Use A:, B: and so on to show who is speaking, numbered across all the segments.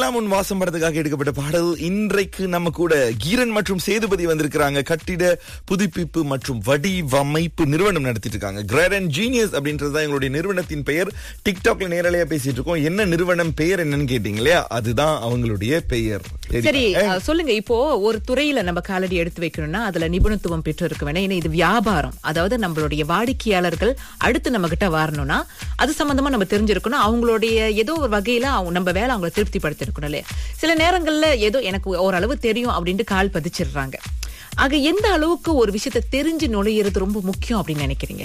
A: இதெல்லாம் உன் வாசம் படத்துக்காக எடுக்கப்பட்ட பாடல் இன்றைக்கு நம்ம கூட கீரன் மற்றும் சேதுபதி வந்திருக்கிறாங்க கட்டிட புதுப்பிப்பு மற்றும் வடிவமைப்பு நிறுவனம் நடத்திட்டு இருக்காங்க கிரேரன் ஜீனியஸ் அப்படின்றது தான் எங்களுடைய நிறுவனத்தின் பெயர் டிக்டாக்ல நேரலையா பேசிட்டு இருக்கோம் என்ன நிறுவனம் பெயர் என்னன்னு கேட்டீங்க இல்லையா அதுதான் அவங்களுடைய பெயர்
B: சரி அஹ், சொல்லுங்க இப்போ ஒரு துறையில நம்ம காலடி எடுத்து வைக்கணும்னா அதுல நிபுணத்துவம் பெற்று இருக்க வேணும் ஏன்னா இது வியாபாரம் அதாவது நம்மளுடைய வாடிக்கையாளர்கள் அடுத்து நம்ம கிட்ட வரணும்னா அது சம்பந்தமா நம்ம தெரிஞ்சிருக்கணும் அவங்களுடைய ஏதோ ஒரு வகையில அவங்க நம்ம வேலை அவங்களை திருப்திப்படுத்திருக்கணும் இல்லையா சில நேரங்கள்ல ஏதோ எனக்கு ஓரளவு தெரியும் அப்படின்ட்டு கால் பதிச்சிடுறாங்க ஆக எந்த அளவுக்கு ஒரு விஷயத்தை தெரிஞ்சு நுழையிறது ரொம்ப முக்கியம் அப்படின்னு நினைக்கிறீங்க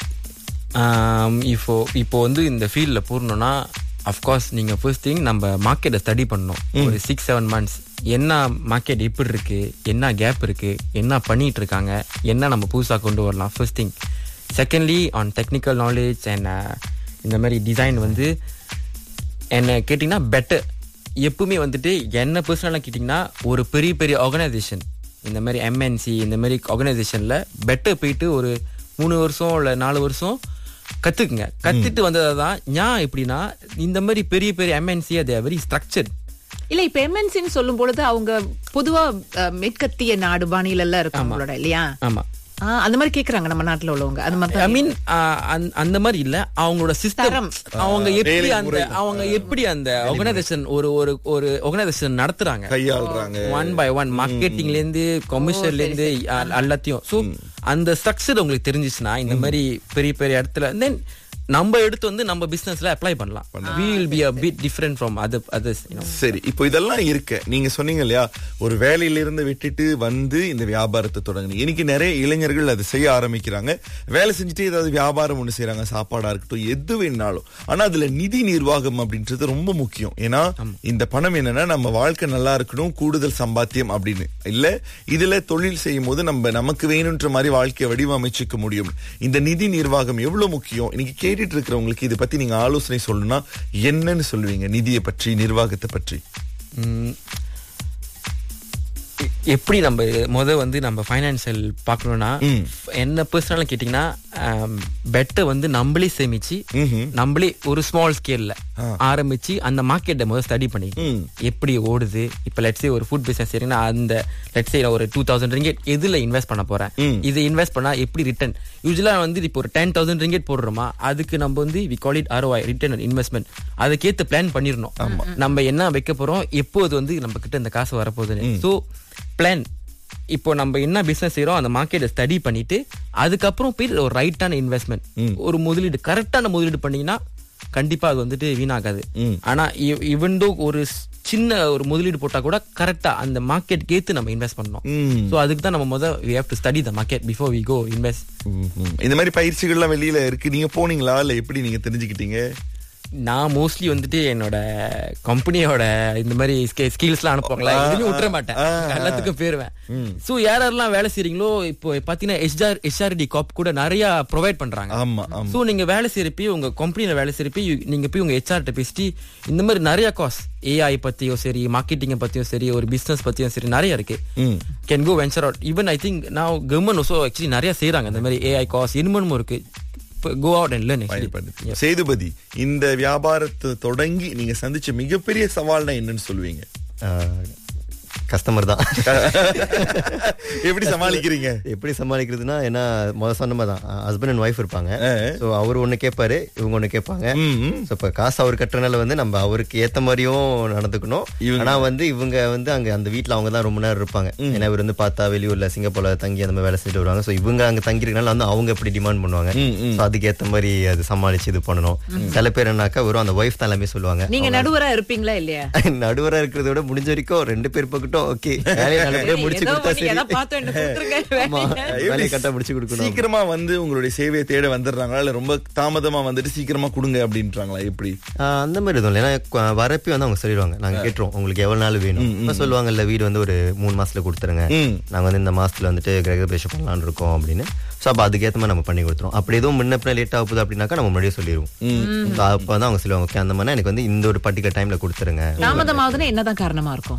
C: ஆம், இப்போ இப்போ வந்து இந்த ஃபீல்டில் போடணும்னா அஃப்கோர்ஸ் நீங்கள் ஃபர்ஸ்ட் திங் நம்ம மார்க்கெட்டை ஸ்டடி பண்ணணும் ஒரு சிக்ஸ் செவன் மந்த்ஸ் என்ன மார்க்கெட் எப்படி இருக்கு என்ன கேப் இருக்கு என்ன பண்ணிட்டு இருக்காங்க என்ன நம்ம புதுசாக கொண்டு வரலாம் first thing secondly on technical knowledge and இந்த மாதிரி டிசைன் வந்து என்ன கேட்டிங்கன்னா பெட்டர் எப்பவுமே வந்துட்டு என்ன பர்சனலாக கேட்டிங்கன்னா ஒரு பெரிய பெரிய ஆர்கனைசேஷன் இந்த மாதிரி எம்என்சி இந்த மாதிரி ஆர்கனைசேஷனில் பெட்டர் போயிட்டு ஒரு மூணு வருஷம் இல்லை நாலு வருஷம் கற்றுக்குங்க கற்றுட்டு வந்ததை தான் ஞான் எப்படின்னா இந்த மாதிரி பெரிய பெரிய எம்என்சி அது வெரி ஸ்ட்ரக்சர்ட்
B: இல்ல இப்ப எம்என்சின்னு சொல்லும் பொழுது அவங்க பொதுவா அஹ், மேற்கத்திய நாடு பாணியில எல்லாம் இருக்கும் அவங்களோட இல்லையா
C: ஆமாம்
B: ஆ, அந்த மாதிரி கேக்குறாங்க நம்ம நாட்டுல உள்ளவங்க அது மாதிரி
C: ஐ
B: தான்
C: மீன் அந்த மாதிரி இல்ல அவங்களோட சிஸ்டம்
B: தரம்.
C: அவங்க எப்படி
A: வேலை
C: அந்த
A: முறை.
C: அவங்க எப்படி அந்த ஆர்கனைசேஷன் ஒரு ஒரு ஒரு ஆர்கனைசேஷன் நடத்துறாங்க
A: கையாளுறாங்க
C: ஒன் பை ஒன் மார்க்கெட்டிங்ல இருந்து கமர்ஷியல்ல இருந்து அ- எல்லாத்தையும் சோ அந்த ஸ்ட்ரக்சர் உங்களுக்கு தெரிஞ்சிச்சுன்னா இந்த மாதிரி பெரிய பெரிய இடத்துல தென் நம்ம எடுத்து வந்து நம்ம பிசினஸ்ல அப்ளை பண்ணலாம் we will be a bit different from other others you know
A: சரி இப்போ இதெல்லாம் இருக்கு நீங்க சொன்னீங்க இல்லையா ஒரு வேலையில இருந்து விட்டுட்டு வந்து இந்த வியாபாரத்தை தொடங்குனீங்க இன்னைக்கு நிறைய இளைஞர்கள் அதை செய்ய ஆரம்பிக்கிறாங்க வேலை செஞ்சுட்டு ஏதாவது வியாபாரம் ஒண்ணு செய்றாங்க சாப்பாடா இருக்கட்டும் எது வேணாலும் ஆனா அதுல நிதி நிர்வாகம் அப்படின்றது ரொம்ப முக்கியம் ஏன்னா இந்த பணம் என்னன்னா நம்ம வாழ்க்கை நல்லா இருக்கணும் கூடுதல் சம்பாத்தியம் அப்படின்னு இல்ல இதுல தொழில் செய்யும் போது நம்ம நமக்கு வேணுன்ற மாதிரி வாழ்க்கையை வடிவமைச்சுக்க முடியும் இந்த நிதி நிர்வாகம் எவ்வளவு முக்கியம் இன்னைக்கு கேட்டுட்டு இருக்கிறவங்களுக்கு இதை பத்தி நீங்க ஆலோசனை சொல்லணும்னா என்னன்னு சொல்லுவீங்க நிதியை பற்றி நிர்வாகத்தை பற்றி
C: ம், எ- எப்படி நம்ம முத வந்து நம்ம ஃபைனான்சியல் பார்க்கணும்னா
A: ம்.
C: என்ன பர்சனலாக கேட்டிங்கன்னா பெட்டர் வந்து நம்மளே சேமிச்சு
A: ம்ஹும்.
C: நம்மளே ஒரு ஸ்மால் ஸ்கேல்ல ஆரம்பிச்சு அந்த மார்க்கெட்டை முதல் ஸ்டடி பண்ணி
A: ம்.
C: எப்படி ஓடுது இப்போ லெட்ஸே ஒரு ஃபுட் பிசினஸ் செய்றீங்கன்னா அந்த லெட்ஸே ஒரு டூ தௌசண்ட் ரிங்கெட் எதுல இன்வெஸ்ட் பண்ண போறேன்
A: ம்.
C: இது இன்வெஸ்ட் பண்ணா எப்படி ரிட்டர்ன் யூஸ்வலா வந்து இப்போ ஒரு டென் தௌசண்ட் ரிங்கெட் போடுறோமா அதுக்கு நம்ம வந்து we call it ROI return investment அதுக்கேத்த பிளான் பண்ணிடணும் நம்ம என்ன வைக்க போறோம் எப்போது வந்து நம்ம கிட்ட இந்த காசு வரப்போகுதுன்னு ஸோ பிளான் இப்போ நம்ம என்ன பிசினஸ் செய்றோம் அந்த மார்க்கெட்டை ஸ்டடி பண்ணிட்டு அதுக்கப்புறம் போய் ஒரு ரைட்டான இன்வெஸ்ட்மெண்ட் ஒரு முதலீடு கரெக்டான முதலீடு பண்ணீங்கன்னா கண்டிப்பா அது வந்துட்டு வீணாகாது ஆனா இவன் ஒரு ஸ்- சின்ன ஒரு முதலீடு போட்டா கூட கரெக்டா அந்த மார்க்கெட் ஏத்து நம்ம இன்வெஸ்ட் பண்ணணும்
A: ம்.
C: சோ அதுக்கு தான் நம்ம முதல் we have to study the market before we go invest
A: ம்ஹும். இந்த மாதிரி பயிற்சிகள்லாம் வெளியில இருக்கு நீங்க போனீங்களா இல்ல எப்படி நீங்க தெரிஞ்சுக்கிட்டீங்க
C: நான் மோஸ்ட்லி வந்துட்டு என்னோட கம்பெனியோட இந்த மாதிரி ஸ்கில்ஸ்லாம் அனுப்புவாங்களா எதுவுமே விட்டுற மாட்டேன் எல்லாத்துக்கும் போயிருவேன் சோ யார் யாரெல்லாம் வேலை செய்றீங்களோ இப்போ பாத்தீங்கன்னா ஹெச்ஆர் ஹெச்ஆர்டி காப் கூட நிறைய ப்ரொவைட் பண்றாங்க
A: ஆமா ஆமா
C: சோ நீங்க வேலை செய்யறப்ப உங்க கம்பெனில வேலை செய்யறப்ப நீங்க போய் உங்க ஹெச்ஆர்ட்ட பேசிட்டு இந்த மாதிரி நிறைய காஸ் ஏஐ பத்தியும் சரி மார்க்கெட்டிங் பத்தியும் சரி ஒரு பிசினஸ் பத்தியும் சரி நிறைய இருக்கு can go venture out even I think நான் கவர்மெண்ட் ஓசோ ஆக்சுவலி நிறைய செய்றாங்க இந்த மாதிரி ஏஐ காஸ் இன்னமும் இருக்கு கோ அவுட் அண்ட் லேர்ன்
A: பயன்படுத்தி சேதுபதி இந்த வியாபாரத்தை தொடங்கி நீங்க சந்திச்ச மிகப்பெரிய சவால்னா என்னன்னு சொல்லுவீங்க
D: கஸ்டமர் தான்
A: எப்படி சமாளிக்கிறீங்க
D: எப்படி சமாளிக்கிறதுனா ஏன்னா முத சொன்ன மாதிரி தான் ஹஸ்பண்ட் அண்ட் ஒய்ஃப் இருப்பாங்க ஸோ அவர் ஒண்ணு கேட்பாரு இவங்க ஒண்ணு கேட்பாங்க ஸோ இப்போ காசு அவர் கட்டுறனால வந்து நம்ம அவருக்கு ஏத்த மாதிரியும் நடந்துக்கணும் ஆனா வந்து இவங்க வந்து அங்க அந்த வீட்ல அவங்க தான் ரொம்ப நேரம் இருப்பாங்க ஏன்னா இவர் வந்து பார்த்தா வெளியூர்ல சிங்கப்பூர்ல தங்கி அந்த மாதிரி வேலை செஞ்சுட்டு வருவாங்க ஸோ இவங்க அங்க தங்கிருக்கனால வந்து அவங்க எப்படி டிமாண்ட் பண்ணுவாங்க ஸோ அதுக்கு ஏத்த மாதிரி அது சமாளிச்சு இது பண்ணணும் சில பேர் என்னக்கா வெறும் அந்த ஒய்ஃப் தான் எல்லாமே சொல்லுவாங்க
B: நீங்க நடுவரா இருப்பீங்களா இல்லையா
D: நடுவரா இருக்கிறத விட முடிஞ்ச வரைக்கும் ரெண்டு பேர் பக்கட்டும் ஓகே வேலையை நல்லபடியா முடிச்சு
B: ஏதோ
D: கொடுத்தா
B: ஒண்ணு,
D: சரி
B: எதா பார்த்தோம் என்ன கொடுத்துருங்க
D: ஆமா
B: வேலையை.
D: வேலையை கரெக்டா முடிச்சு கொடுக்கணும்
A: சீக்கிரமா வந்து உங்களுடைய சேவையை தேட வந்துடுறாங்களா இல்ல ரொம்ப தாமதமா வந்துட்டு சீக்கிரமா கொடுங்க அப்படின்றாங்களா எப்படி
D: ஆஹ் அந்த மாதிரி எதுவும் இல்லை ஏன்னா கு- வரப்பே வந்து அவங்க சொல்லிடுவாங்க நாங்க கேட்டுருவோம் உங்களுக்கு எவ்வளவு நாள் வேணும் இப்ப சொல்லுவாங்க இல்ல வீடு வந்து ஒரு மூணு மாசத்துல கொடுத்துருங்க
A: ம்.
D: நாங்க வந்து இந்த மாசத்துல வந்துட்டு கிரகபிரேஷம் பண்ணலாம்னு இருக்கோம் அப்படின்னு சோ அப்ப அதுக்கேத்த மாதிரி நம்ம பண்ணி கொடுத்துருவோம் அப்படி எதுவும் முன்ன பின்ன லேட் ஆகுது அப்படின்னாக்கா நம்ம முன்னாடியே சொல்லிடுவோம் So அப்ப வந்து அவங்க சொல்லுவாங்க ஓகே அந்த மாதிரி எனக்கு வந்து இந்த ஒரு பர்டிகுலர் டைம்ல கொடுத்துருங்க
B: தாமதமாகுதுன்னா என்னதான் காரணமா இருக்கும்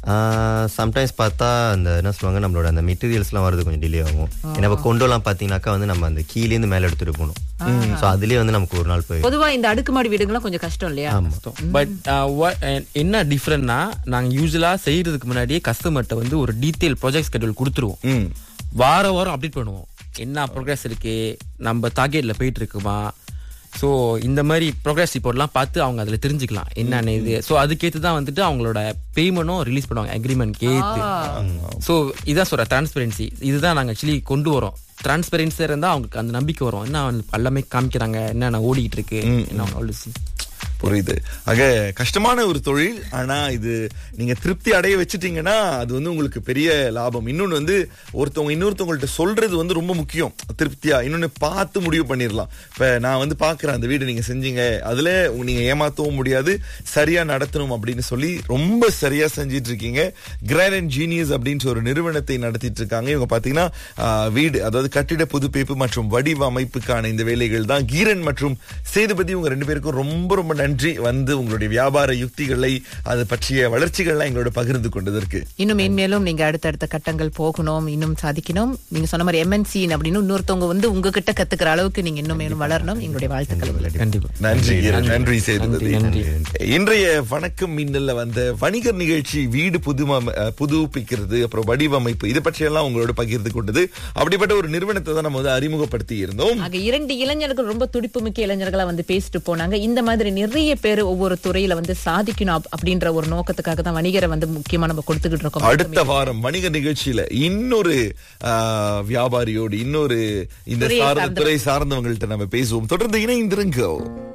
D: சம்டைம்ஸ் பார்த்தா அந்த என்ன சொல்லுவாங்க நம்மளோட அந்த மெட்டீரியல்ஸ்லாம் வரது கொஞ்சம் டிலே ஆகும் ஏன்னா இப்போ கொண்டோலாம் பார்த்தீங்கன்னாக்கா வந்து நம்ம அந்த கீழேருந்து மேலே எடுத்துட்டு போகணும் ஸோ அதுலேயே வந்து நமக்கு ஒரு நாள் போய்
B: பொதுவா இந்த அடுக்குமாடி வீடுங்களாம் கொஞ்சம் கஷ்டம் இல்லையா
C: பட் என்ன டிஃப்ரெண்ட்னா நாங்க யூஸ்வலா செய்யறதுக்கு முன்னாடியே கஸ்டமர்கிட்ட வந்து ஒரு டீடைல் ப்ராஜெக்ட் ஸ்கெடியூல் கொடுத்துருவோம்
A: ம்
C: வார வாரம் அப்டேட் பண்ணுவோம் என்ன ப்ரோக்ரஸ் இருக்கு நம்ம டார்கெட்ல போயிட்டு இருக்குமா ஸோ இந்த மாதிரி ப்ரோக்ரஸ் ரிப்போர்ட்லாம் பார்த்து அவங்க அதில் தெரிஞ்சுக்கலாம் என்னென்ன இது ஸோ அதுக்கேற்று தான் வந்துட்டு அவங்களோட பேமெண்ட்டும் ரிலீஸ் பண்ணுவாங்க அக்ரிமெண்ட் கேத்து ஸோ இதான் சொல்ற டிரான்ஸ்பரன்சி இதுதான் நாங்கள் ஆக்சுவலி கொண்டு வரோம் டிரான்ஸ்பரன்சியாக இருந்தால் அவங்களுக்கு அந்த நம்பிக்கை வரும் என்ன அவங்க எல்லாமே காமிக்கிறாங்க என்னென்ன ஓடிட்டு இருக்கு என்ன அவங்க
A: புரியுது ஆக கஷ்டமான ஒரு தொழில் ஆனா இது நீங்க திருப்தி அடைய வச்சுட்டீங்கன்னா அது வந்து உங்களுக்கு பெரிய லாபம் இன்னொன்னு வந்து ஒருத்தவங்க இன்னொருத்தவங்கள்ட்ட சொல்றது வந்து ரொம்ப முக்கியம் திருப்தியா இன்னொன்னு பார்த்து முடிவு பண்ணிடலாம் இப்ப நான் வந்து பாக்குறேன் அந்த வீடு நீங்க செஞ்சீங்க அதுல உங்க- நீங்க ஏமாத்தவும் முடியாது சரியா நடத்தணும் அப்படின்னு சொல்லி ரொம்ப சரியா செஞ்சிட்டு இருக்கீங்க கிராண்ட் அண்ட் ஜீனியஸ் அப்படின்ற ஒரு நிறுவனத்தை நடத்திட்டு இருக்காங்க இவங்க பாத்தீங்கன்னா ஆஹ், வீடு அதாவது கட்டிட புதுப்பிப்பு மற்றும் வடிவமைப்புக்கான இந்த வேலைகள் தான் கீரன் மற்றும் சேதுபதி உங்க ரெண்டு பேருக்கும் ரொம்ப ரொம்ப நன்றி வந்து உங்களுடைய வியாபார யுக்திகளை அது பற்றிய வளர்ச்சிகள்லாம் எங்களோட பகிர்ந்து கொண்டதற்கு
B: இன்னும் மேன்மேலும் நீங்க அடுத்தடுத்த கட்டங்கள் போகணும் இன்னும் சாதிக்கணும் நீங்க சொன்ன மாதிரி எம்என்சி அப்படின்னு இன்னொருத்தவங்க வந்து உங்ககிட்ட கத்துக்கிற அளவுக்கு நீங்க இன்னும் மேலும் வளரணும் எங்களுடைய வாழ்த்துக்கள் உங்களுக்கு.
C: கண்டிப்பா
A: நன்றி கீரன். நன்றி சேதுபதி
C: நன்றி,
A: இன்றைய வணக்கம் மின்னல்ல வந்த வணிகர் நிகழ்ச்சி வீடு புதும அஹ், புதுப்பிக்கிறது அப்புறம் வடிவமைப்பு இது பற்றியெல்லாம் உங்களோட பகிர்ந்து கொண்டது அப்படிப்பட்ட ஒரு நிறுவனத்தை தான் நம்ம வந்து அறிமுகப்படுத்தி இருந்தோம்
B: ஆக இரண்டு இளைஞர்கள் ரொம்ப துடிப்புமிக்க இளைஞர்களா வந்து பேசிட்டு போனாங்க இந்த மாதிரி நிறைய பேர் ஒவ்வொரு துறையில வந்து சாதிக்கணும் அப்- அப்படின்ற ஒரு நோக்கத்துக்காக தான் வணிகரை வந்து முக்கியமா நம்ம கொடுத்துக்கிட்டு இருக்கோம்
A: அடுத்த வாரம் வணிக நிகழ்ச்சியில இன்னொரு ஆஹ், வியாபாரியோடு இன்னொரு இந்த
B: துறையை
A: சார்ந்த
B: சார்ந்தவர்.
A: துறை சார்ந்தவங்கள்ட்ட நம்ம பேசுவோம் தொடர்ந்து இணைந்திருங்க